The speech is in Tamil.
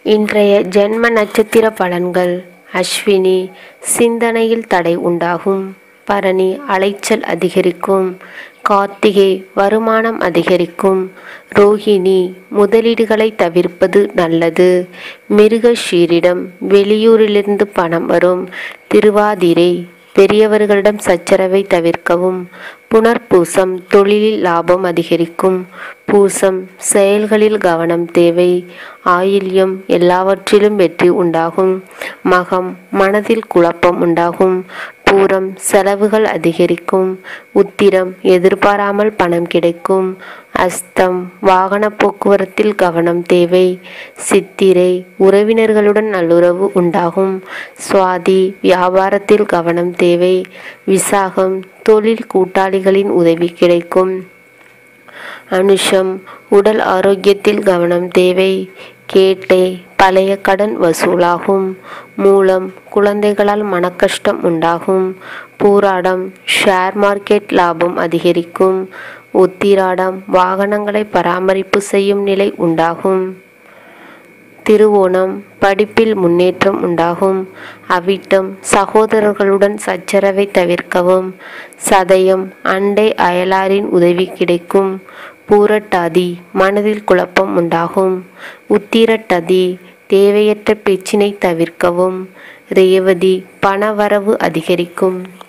இன்றைய ஜென்ம நட்சத்திர பலன்கள் அஸ்வினி சிந்தனையில் தடை உண்டாகும் பரணி அலைச்சல் அதிகரிக்கும் கார்த்திகை வருமானம் அதிகரிக்கும் ரோஹிணி முதலீடுகளை தவிர்ப்பது நல்லது மிருகஷீரிடம் வெளியூரிலிருந்து பணம் வரும் திருவாதிரை பெரியவர்களிடம் சச்சரவை தவிர்க்கவும் புனர்பூசம் தொழிலில் லாபம் அதிகரிக்கும் பூசம் செயல்களில் கவனம் தேவை ஆயில்யம் எல்லாவற்றிலும் வெற்றி உண்டாகும் மகம் மனதில் குழப்பம் உண்டாகும் பூரம் செலவுகள் அதிகரிக்கும் உத்திரம் எதிர்பாராமல் பணம் கிடைக்கும் அஸ்தம் வாகன போக்குவரத்தில் கவனம் தேவை சித்திரை உறவினர்களுடன் நல்லுறவு உண்டாகும் சுவாதி வியாபாரத்தில் கவனம் தேவை விசாகம் தொழில் கூட்டாளிகளின் உதவி கிடைக்கும் அனுஷம் உடல் ஆரோக்கியத்தில் கவனம் தேவை கேட்டை பழைய கடன் வசூலாகும் மூலம் குழந்தைகளால் மனக்கஷ்டம் உண்டாகும் பூராடம் ஷேர் மார்க்கெட் லாபம் அதிகரிக்கும் உத்திராடம் வாகனங்களை பராமரிப்பு செய்யும் நிலை உண்டாகும் திருவோணம் படிப்பில் முன்னேற்றம் உண்டாகும் அவிட்டம் சகோதரர்களுடன் சச்சரவை தவிர்க்கவும் சதயம் அண்டை அயலாரின் உதவி கிடைக்கும் பூரட்டாதி மனதில் குழப்பம் உண்டாகும் உத்திரட்டாதி தேவையற்ற பேச்சினை தவிர்க்கவும் ரேவதி பணவரவு அதிகரிக்கும்